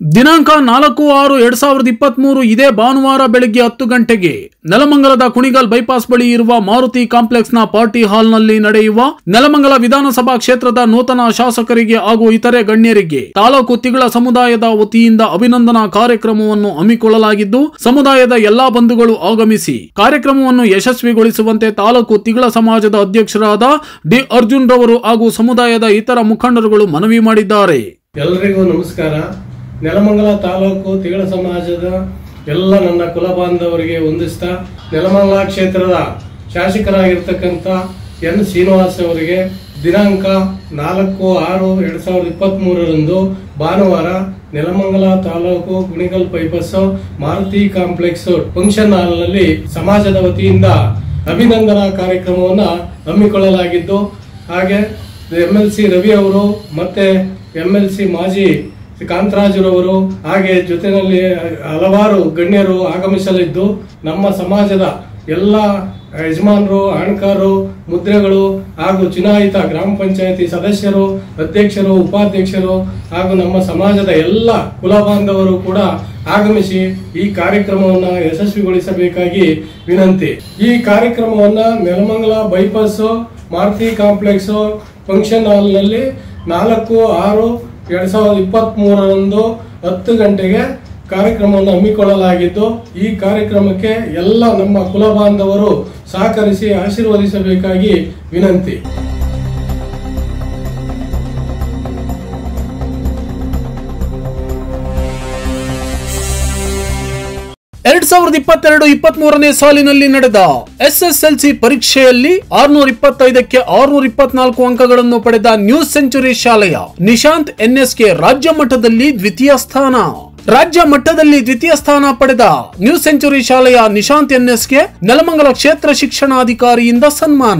ದಿನಾಂಕ ನಾಲ್ಕು ಆರು ಎರಡ್ ಸಾವಿರದ ಇಪ್ಪತ್ತ್ ಮೂರು ಇದೇ ಭಾನುವಾರ ಬೆಳಗ್ಗೆ ಹತ್ತು ಗಂಟೆಗೆ ನೆಲಮಂಗಲದ ಕುಣಿಗಲ್ ಬೈಪಾಸ್ ಬಳಿ ಇರುವ ಮಾರುತಿ ಕಾಂಪ್ಲೆಕ್ಸ್ನ ಪಾರ್ಟಿ ಹಾಲ್ನಲ್ಲಿ ನಡೆಯುವ ನೆಲಮಂಗಲ ವಿಧಾನಸಭಾ ಕ್ಷೇತ್ರದ ನೂತನ ಶಾಸಕರಿಗೆ ಹಾಗೂ ಇತರೆ ಗಣ್ಯರಿಗೆ ತಾಲೂಕು ತಿಗಳ ಸಮುದಾಯದ ವತಿಯಿಂದ ಅಭಿನಂದನಾ ಕಾರ್ಯಕ್ರಮವನ್ನು ಹಮ್ಮಿಕೊಳ್ಳಲಾಗಿದ್ದು ಸಮುದಾಯದ ಎಲ್ಲಾ ಬಂಧುಗಳು ಆಗಮಿಸಿ ಕಾರ್ಯಕ್ರಮವನ್ನು ಯಶಸ್ವಿಗೊಳಿಸುವಂತೆ ತಾಲೂಕು ತಿಗಳ ಸಮಾಜದ ಅಧ್ಯಕ್ಷರಾದ ಡಿ ಅರ್ಜುನ್ ರವರು ಹಾಗೂ ಸಮುದಾಯದ ಇತರ ಮುಖಂಡರುಗಳು ಮನವಿ ಮಾಡಿದ್ದಾರೆ ಎಲ್ಲರಿಗೂ ನಮಸ್ಕಾರ ನೆಲಮಂಗಲ ತಾಲೂಕು ತಿಗಳ ಸಮಾಜದ ಎಲ್ಲ ನನ್ನ ಕುಲ ಬಾಂಧವರಿಗೆ ವಂದಿಸ್ತಾ ನೆಲಮಂಗಲ ಕ್ಷೇತ್ರದ ಶಾಸಕರಾಗಿರ್ತಕ್ಕಂಥ ಎನ್ ಶ್ರೀನಿವಾಸ್ ಅವರಿಗೆ ದಿನಾಂಕ ನಾಲ್ಕು ಆರು ಎರಡ್ ಸಾವಿರದ ಇಪ್ಪತ್ತ್ ಮೂರರಂದು ಭಾನುವಾರ ನೆಲಮಂಗಲ ತಾಲೂಕು Gunigal bypass Maruti complex function ಹಾಲ್ನಲ್ಲಿ ಸಮಾಜದ ವತಿಯಿಂದ ಅಭಿನಂದನಾ ಕಾರ್ಯಕ್ರಮವನ್ನು ಹಮ್ಮಿಕೊಳ್ಳಲಾಗಿದ್ದು ಹಾಗೆ ಎಂ ಎಲ್ ಸಿ ರವಿ ಅವರು ಮತ್ತೆ ಎಂ ಎಲ್ ಸಿ ಮಾಜಿ ಕಾಂತರಾಜುರವರು ಹಾಗೆ ಜೊತೆಯಲ್ಲಿ ಹಲವಾರು ಗಣ್ಯರು ಆಗಮಿಸಲಿದ್ದು ನಮ್ಮ ಸಮಾಜದ ಎಲ್ಲ ಯಜಮಾನರು ಹಣಕಾರರು ಮುದ್ರೆಗಳು ಹಾಗೂ ಚುನಾಯಿತ ಗ್ರಾಮ ಪಂಚಾಯತಿ ಸದಸ್ಯರು ಅಧ್ಯಕ್ಷರು ಉಪಾಧ್ಯಕ್ಷರು ಹಾಗೂ ನಮ್ಮ ಸಮಾಜದ ಎಲ್ಲ ಕುಲ ಬಾಂಧವರು ಕೂಡ ಆಗಮಿಸಿ ಈ ಕಾರ್ಯಕ್ರಮವನ್ನು ಯಶಸ್ವಿಗೊಳಿಸಬೇಕಾಗಿ ವಿನಂತಿ ಈ ಕಾರ್ಯಕ್ರಮವನ್ನ Nelamangala bypass Maruti complex function ಹಾಲ್ನಲ್ಲಿ ನಾಲ್ಕು ಆರು ಎರಡ್ ಸಾವಿರದ ಇಪ್ಪತ್ತ್ ಮೂರರಂದು ಹತ್ತು ಗಂಟೆಗೆ ಕಾರ್ಯಕ್ರಮವನ್ನು ಹಮ್ಮಿಕೊಳ್ಳಲಾಗಿದ್ದು ಈ ಕಾರ್ಯಕ್ರಮಕ್ಕೆ ಎಲ್ಲ ನಮ್ಮ ಕುಲ ಬಾಂಧವರು ಸಹಕರಿಸಿ ಆಶೀರ್ವದಿಸಬೇಕಾಗಿ ವಿನಂತಿ ಎರಡ್ ಸಾವಿರದ ಇಪ್ಪತ್ತೆರಡು ಇಪ್ಪತ್ತ್ ಮೂರನೇ ಸಾಲಿನಲ್ಲಿ ನಡೆದ ಎಸ್ಎಸ್ಎಲ್ಸಿ ಪರೀಕ್ಷೆಯಲ್ಲಿ ಆರ್ನೂರ ಇಪ್ಪತ್ತೈದಕ್ಕೆ ಆರ್ನೂರ ಇಪ್ಪತ್ನಾಲ್ಕು ಅಂಕಗಳನ್ನು ಪಡೆದ ನ್ಯೂ ಸೆಂಚುರಿ ಶಾಲೆಯ ನಿಶಾಂತ್ ಎನ್ಎಸ್ಕೆ ರಾಜ್ಯ ಮಟ್ಟದಲ್ಲಿ ದ್ವಿತೀಯ ಸ್ಥಾನ ರಾಜ್ಯ ಮಟ್ಟದಲ್ಲಿ ದ್ವಿತೀಯ ಸ್ಥಾನ ಪಡೆದ ನ್ಯೂ ಸೆಂಚುರಿ ಶಾಲೆಯ ನಿಶಾಂತ್ ಎನ್ಎಸ್ಗೆ ನೆಲಮಂಗಲ ಕ್ಷೇತ್ರ ಶಿಕ್ಷಣಾಧಿಕಾರಿಯಿಂದ ಸನ್ಮಾನ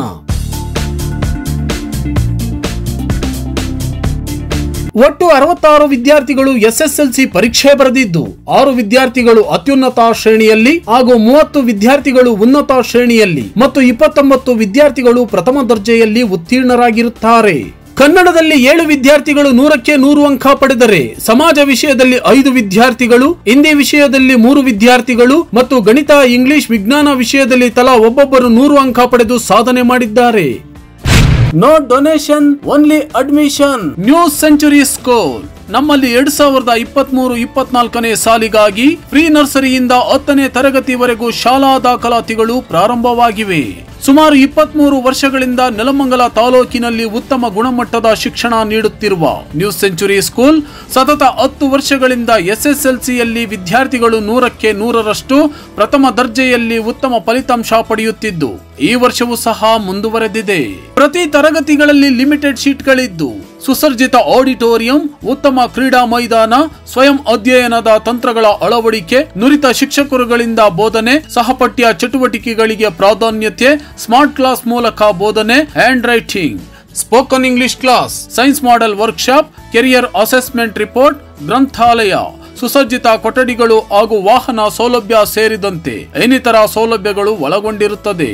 ಒಟ್ಟು ಅರವತ್ತಾರು ವಿದ್ಯಾರ್ಥಿಗಳು ಎಸ್ಎಸ್ಎಲ್ಸಿ ಪರೀಕ್ಷೆ ಬರೆದಿದ್ದು ಆರು ವಿದ್ಯಾರ್ಥಿಗಳು ಅತ್ಯುನ್ನತ ಶ್ರೇಣಿಯಲ್ಲಿ ಹಾಗೂ ಮೂವತ್ತು ವಿದ್ಯಾರ್ಥಿಗಳು ಉನ್ನತ ಶ್ರೇಣಿಯಲ್ಲಿ ಮತ್ತು ಇಪ್ಪತ್ತೊಂಬತ್ತು ವಿದ್ಯಾರ್ಥಿಗಳು ಪ್ರಥಮ ದರ್ಜೆಯಲ್ಲಿ ಉತ್ತೀರ್ಣರಾಗಿರುತ್ತಾರೆ ಕನ್ನಡದಲ್ಲಿ ಏಳು ವಿದ್ಯಾರ್ಥಿಗಳು ನೂರಕ್ಕೆ ನೂರು ಅಂಕ ಪಡೆದರೆ ಸಮಾಜ ವಿಷಯದಲ್ಲಿ ಐದು ವಿದ್ಯಾರ್ಥಿಗಳು ಹಿಂದಿ ವಿಷಯದಲ್ಲಿ ಮೂರು ವಿದ್ಯಾರ್ಥಿಗಳು ಮತ್ತು ಗಣಿತ ಇಂಗ್ಲಿಷ್ ವಿಜ್ಞಾನ ವಿಷಯದಲ್ಲಿ ತಲಾ ಒಬ್ಬೊಬ್ಬರು ನೂರು ಅಂಕ ಪಡೆದು ಸಾಧನೆ ಮಾಡಿದ್ದಾರೆ no donation only admission new century school ನಮ್ಮಲ್ಲಿ ಎರಡ್ ಸಾವಿರದ ಇಪ್ಪತ್ತ್ ಮೂರು ಇಪ್ಪತ್ನಾಲ್ಕನೇ ಸಾಲಿಗಾಗಿ ಪ್ರೀ ನರ್ಸರಿಯಿಂದ ಹತ್ತನೇ ತರಗತಿವರೆಗೂ ಶಾಲಾ ದಾಖಲಾತಿಗಳು ಪ್ರಾರಂಭವಾಗಿವೆ ಸುಮಾರು ಇಪ್ಪತ್ಮೂರು ವರ್ಷಗಳಿಂದ ನೆಲಮಂಗಲ ತಾಲೂಕಿನಲ್ಲಿ ಉತ್ತಮ ಗುಣಮಟ್ಟದ ಶಿಕ್ಷಣ ನೀಡುತ್ತಿರುವ ನ್ಯೂ ಸೆಂಚುರಿ ಸ್ಕೂಲ್ ಸತತ ಹತ್ತು ವರ್ಷಗಳಿಂದ ಎಸ್ಎಸ್ಎಲ್ಸಿಯಲ್ಲಿ ವಿದ್ಯಾರ್ಥಿಗಳು ನೂರಕ್ಕೆ ನೂರರಷ್ಟು ಪ್ರಥಮ ದರ್ಜೆಯಲ್ಲಿ ಉತ್ತಮ ಫಲಿತಾಂಶ ಪಡೆಯುತ್ತಿದ್ದು ಈ ವರ್ಷವೂ ಸಹ ಮುಂದುವರೆದಿದೆ ಪ್ರತಿ ತರಗತಿಗಳಲ್ಲಿ ಲಿಮಿಟೆಡ್ ಶೀಟ್ಗಳಿದ್ದು ಸುಸರ್ಜಿತ ಆಡಿಟೋರಿಯಂ ಉತ್ತಮ ಕ್ರೀಡಾ ಮೈದಾನ ಸ್ವಯಂ ಅಧ್ಯಯನದ ತಂತ್ರಗಳ ಅಳವಡಿಕೆ ನುರಿತ ಶಿಕ್ಷಕರುಗಳಿಂದ ಬೋಧನೆ ಸಹಪಠ್ಯ ಚಟುವಟಿಕೆಗಳಿಗೆ ಪ್ರಾಧಾನ್ಯತೆ ಸ್ಮಾರ್ಟ್ ಕ್ಲಾಸ್ ಮೂಲಕ ಬೋಧನೆ handwriting spoken English class science model workshop career assessment report ಗ್ರಂಥಾಲಯ ಸುಸಜ್ಜಿತ ಕೊಠಡಿಗಳು ಹಾಗೂ ವಾಹನ ಸೌಲಭ್ಯ ಸೇರಿದಂತೆ ಇನ್ನಿತರ ಸೌಲಭ್ಯಗಳು ಒಳಗೊಂಡಿರುತ್ತದೆ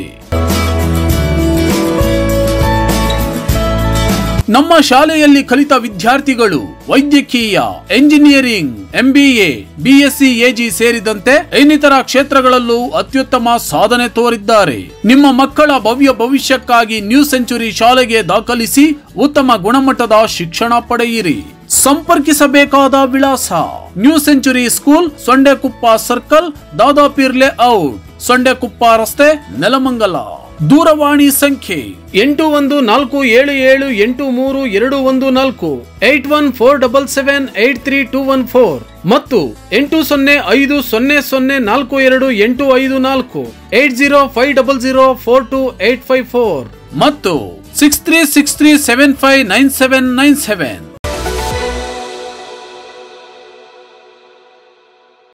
ನಮ್ಮ ಶಾಲೆಯಲ್ಲಿ ಕಲಿತ ವಿದ್ಯಾರ್ಥಿಗಳು ವೈದ್ಯಕೀಯ ಎಂಜಿನಿಯರಿಂಗ್ ಎಂಬಿಎ ಬಿಎಸ್ಸಿ ಎಜಿ ಸೇರಿದಂತೆ ಇನ್ನಿತರ ಕ್ಷೇತ್ರಗಳಲ್ಲೂ ಅತ್ಯುತ್ತಮ ಸಾಧನೆ ತೋರಿದ್ದಾರೆ ನಿಮ್ಮ ಮಕ್ಕಳ ಭವ್ಯ ಭವಿಷ್ಯಕ್ಕಾಗಿ ನ್ಯೂ ಸೆಂಚುರಿ ಶಾಲೆಗೆ ದಾಖಲಿಸಿ ಉತ್ತಮ ಗುಣಮಟ್ಟದ ಶಿಕ್ಷಣ ಪಡೆಯಿರಿ ಸಂಪರ್ಕಿಸಬೇಕಾದ ವಿಳಾಸ new century school Sondekoppa circle Dadapeer out Sondekoppa ರಸ್ತೆ ನೆಲಮಂಗಲ ದೂರವಾಣಿ ಸಂಖ್ಯೆ ಎಂಟು ಒಂದು ನಾಲ್ಕು ಏಳು ಏಳು ಎಂಟು ಮೂರು ಎರಡು ಒಂದು ನಾಲ್ಕು eight one four double seven eight three two one four ಮತ್ತು ಎಂಟು ಸೊನ್ನೆ ಐದು ಸೊನ್ನೆ ಸೊನ್ನೆ ನಾಲ್ಕು ಎರಡು ಎಂಟು ಐದು ನಾಲ್ಕು eight zero five double zero four two eight five four ಮತ್ತು six three six three seven five nine seven nine seven